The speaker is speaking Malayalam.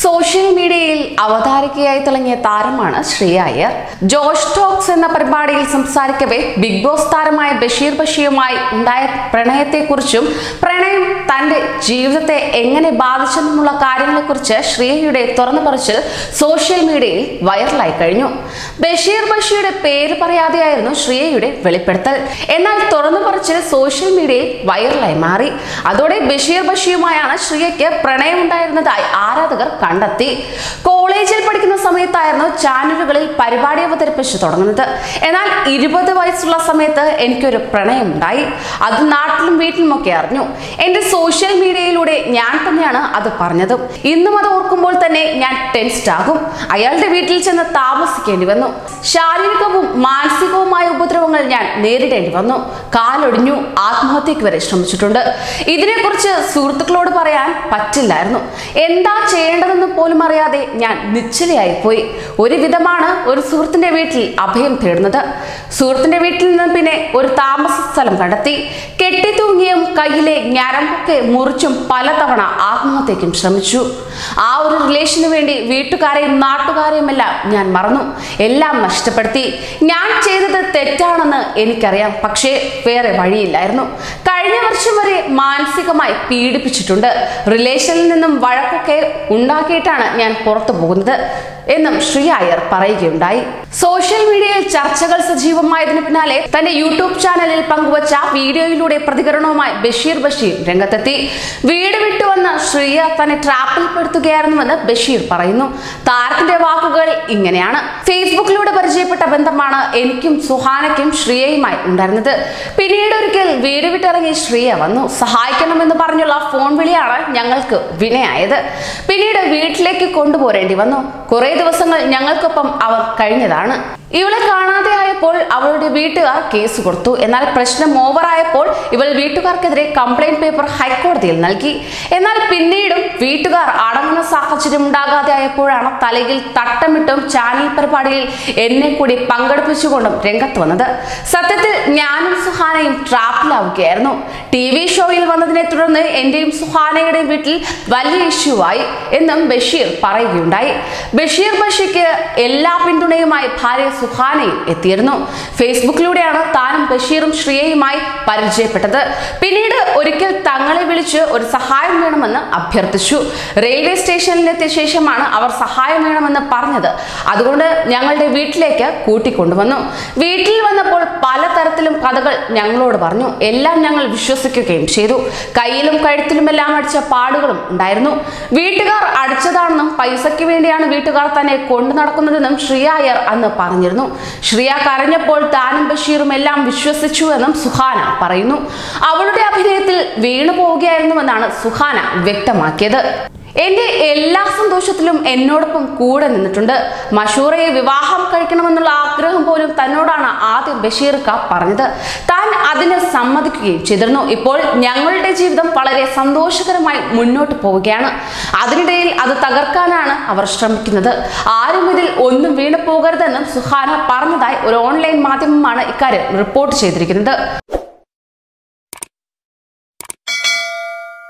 സോഷ്യൽ മീഡിയയിൽ അവതാരികയായി തിളങ്ങിയ താരമാണ് ശ്രീയ അയ്യർ ജോഷ് ടോക്സ് എന്ന പരിപാടിയിൽ സംസാരിക്കവേ ബിഗ് ബോസ് താരമായ ബഷീർ ബഷിയുമായി ഉണ്ടായ പ്രണയത്തെക്കുറിച്ചും പ്രണയം തന്റെ ജീവിതത്തെ എങ്ങനെ ബാധിച്ചെന്നുമുള്ള കാര്യങ്ങളെക്കുറിച്ച് ശ്രീയയുടെ തുറന്നു പറച്ചിൽ സോഷ്യൽ മീഡിയയിൽ വൈറലായി കഴിഞ്ഞു ബഷീർ ബഷിയുടെ പേര് പറയാതെയായിരുന്നു ശ്രീയയുടെ വെളിപ്പെടുത്തൽ എന്നാൽ തുറന്നു പറച്ചിൽ സോഷ്യൽ മീഡിയയിൽ വൈറലായി മാറി അതോടെ ബഷീർ ബഷിയുമായാണ് ശ്രീയയ്ക്ക് പ്രണയമുണ്ടായിരുന്നതായി ആരാധകർ കണ്ടെത്തി കോളേജിൽ പഠിക്കുന്ന സമയത്തായിരുന്നു ചാനലുകളിൽ പരിപാടി അവതരിപ്പിച്ചു തുടങ്ങുന്നത് എന്നാൽ ഇരുപത് വയസ്സുള്ള സമയത്ത് എനിക്കൊരു പ്രണയമുണ്ടായി അത് നാട്ടിലും വീട്ടിലുമൊക്കെ അറിഞ്ഞു എന്റെ സോഷ്യൽ മീഡിയയിലൂടെ ഞാൻ തന്നെയാണ് അത് പറഞ്ഞത് ഇന്നും അത് ഓർക്കുമ്പോൾ തന്നെ ഞാൻ ടെൻസ്ഡ് ആകും അയാളുടെ വീട്ടിൽ ചെന്ന് താമസിക്കേണ്ടി വന്നു ശാരീരികവും മാനസികവുമായ ഉപദ്രവങ്ങൾ ഞാൻ നേരിടേണ്ടി വന്നു കാലൊടിഞ്ഞു ആത്മഹത്യക്ക് വരെ ശ്രമിച്ചിട്ടുണ്ട് ഇതിനെക്കുറിച്ച് സുഹൃത്തുക്കളോട് പറയാൻ പറ്റില്ലായിരുന്നു എന്താ ചെയ്യേണ്ടതെന്ന് പോലും അറിയാതെ ഞാൻ നിശ്ചലയായി പോയി ഒരു വിധമാണ് ഒരു സുഹൃത്തിന്റെ വീട്ടിൽ അഭയം തേടുന്നത് സുഹൃത്തിന്റെ വീട്ടിൽ നിന്ന് പിന്നെ ഒരു താമസ സ്ഥലം കണ്ടെത്തി കെട്ടിത്തൂങ്ങിയും കയ്യിലെ ഞരമ്പൊക്കെ മുറിച്ചും പലതവണ ആത്മഹത്യക്കും ശ്രമിച്ചു ആ ഒരു റിലേഷന് വേണ്ടി വീട്ടുകാരെയും നാട്ടുകാരെയും എല്ലാം ഞാൻ മറന്നു എല്ലാം നഷ്ടപ്പെടുത്തി ഞാൻ ചെയ്തത് തെറ്റാണെന്ന് എനിക്കറിയാം പക്ഷേ വേറെ വഴിയില്ലായിരുന്നു കഴിഞ്ഞ വർഷം വരെ മാനസികമായി പീഡിപ്പിച്ചിട്ടുണ്ട് റിലേഷനിൽ നിന്നും വഴക്കൊക്കെ ഉണ്ടാക്കിയിട്ടാണ് ഞാൻ പുറത്തു പോകുന്നത് എന്നും ശ്രീ അയ്യർ പറയുകയുണ്ടായി സോഷ്യൽ മീഡിയയിൽ ചർച്ചകൾ സജീവമായതിനു പിന്നാലെ തന്റെ യൂട്യൂബ് ചാനലിൽ പങ്കുവച്ച വീഡിയോയിലൂടെ പ്രതികരണവുമായി ബഷീർ ബഷീർ രംഗത്തെത്തി വീട് വിട്ടുവന്ന ശ്രീയ തന്നെ ട്രാപ്പിൽ പെടുത്തുകയായിരുന്നുവെന്ന് ബഷീർ പറയുന്നു താരത്തിന്റെ വാക്കുകൾ ഇങ്ങനെയാണ് ഫേസ്ബുക്കിലൂടെ പരിചയപ്പെട്ട ബന്ധമാണ് എനിക്കും സുഹാനയ്ക്കും ശ്രീയയുമായി ഉണ്ടായിരുന്നത് പിന്നീട് ഒരിക്കൽ വീട് വിട്ടിറങ്ങി ശ്രീയ വന്നു സഹായിക്കണമെന്ന് പറഞ്ഞുള്ള ഫോൺ വിളിയാണ് ഞങ്ങൾക്ക് വിനയായത് പിന്നീട് വീട്ടിലേക്ക് കൊണ്ടുപോരേണ്ടി വന്നു കുറെ ദിവസങ്ങൾ ഞങ്ങൾക്കൊപ്പം അവർ കഴിഞ്ഞതാണ് ഇവളെ കാണാതെ ആയപ്പോൾ അവളുടെ വീട്ടുകാർ കേസ് കൊടുത്തു എന്നാൽ പ്രശ്നം ഓവറായപ്പോൾ ഇവൾ വീട്ടുകാർക്കെതിരെ കംപ്ലൈന്റ് പേപ്പർ ഹൈക്കോടതിയിൽ നൽകി എന്നാൽ പിന്നീടും വീട്ടുകാർ അടങ്ങുന്ന സാഹചര്യം ഉണ്ടാകാതെ ആയപ്പോഴാണ് തലയിൽ തട്ടമിട്ടും ചാനൽ പരിപാടിയിൽ എന്നെ കൂടി പങ്കെടുപ്പിച്ചുകൊണ്ടും രംഗത്ത് വന്നത് സത്യത്തിൽ ഞാനും സുഹാനയും ട്രാപ്പിലാവുകയായിരുന്നു ടി വി ഷോയിൽ വന്നതിനെ തുടർന്ന് എന്റെയും സുഹാനയുടെയും വീട്ടിൽ വലിയ ഇഷ്യൂ ആയി എന്നും ബഷീർ പറയുകയുണ്ടായി ബഷീർ ബഷിക്ക് എല്ലാ പിന്തുണയുമായി ഭാര്യ സുഹാനയും എത്തിയിരുന്നു ഫേസ്ബുക്കിലൂടെയാണ് താനും ബഷീറും ശ്രീയയുമായി പരിചയപ്പെട്ടത് പിന്നീട് ഒരിക്കൽ തങ്ങളെ വിളിച്ച് ഒരു സഹായം വേണമെന്ന് അഭ്യർത്ഥിച്ചു റെയിൽവേ സ്റ്റേഷനിലെത്തിയ ശേഷമാണ് അവർ സഹായം വേണമെന്ന് പറഞ്ഞത് അതുകൊണ്ട് ഞങ്ങളുടെ വീട്ടിലേക്ക് കൂട്ടിക്കൊണ്ടുവന്നു വീട്ടിൽ വന്നപ്പോൾ പലതരത്തിലും കഥകൾ ഞങ്ങളോട് പറഞ്ഞു എല്ലാം ഞങ്ങൾ വിശ്വസിക്കുകയും ചെയ്തു കയ്യിലും കഴുത്തിലുമെല്ലാം അടിച്ച പാടുകളും ഉണ്ടായിരുന്നു വീട്ടുകാർ അടിച്ചതാണെന്നും പൈസയ്ക്ക് വേണ്ടിയാണ് വീട്ടുകാർ തന്നെ കൊണ്ടു നടക്കുന്നതെന്നും ശ്രിയ അയ്യർ അന്ന് പറഞ്ഞിരുന്നു ശ്രിയ കരഞ്ഞപ്പോൾ താനും ബഷീറും എല്ലാം വിശ്വസിച്ചു എന്നും സുഹാന പറയുന്നു അവളുടെ അഭിനയത്തിൽ വീണു പോവുകയായിരുന്നുവെന്നാണ് സുഹാന വ്യക്തമാക്കിയത് എന്റെ എല്ലാ സന്തോഷത്തിലും എന്നോടൊപ്പം കൂടെ നിന്നിട്ടുണ്ട് മഷൂറയെ വിവാഹം കഴിക്കണമെന്നുള്ള ആഗ്രഹം പോലും തന്നോടാണ് ആദ്യം ബഷീർക്ക പറഞ്ഞത് താൻ അതിന് സമ്മതിക്കുകയും ചെയ്തിരുന്നു ഇപ്പോൾ ഞങ്ങളുടെ ജീവിതം വളരെ സന്തോഷകരമായി മുന്നോട്ട് പോവുകയാണ് അതിനിടയിൽ അത് തകർക്കാനാണ് അവർ ശ്രമിക്കുന്നത് ആരും ഇതിൽ ഒന്നും വീണു പോകരുതെന്നും സുഹാന പറഞ്ഞതായി ഒരു ഓൺലൈൻ മാധ്യമമാണ് ഇക്കാര്യം റിപ്പോർട്ട് ചെയ്തിരിക്കുന്നത്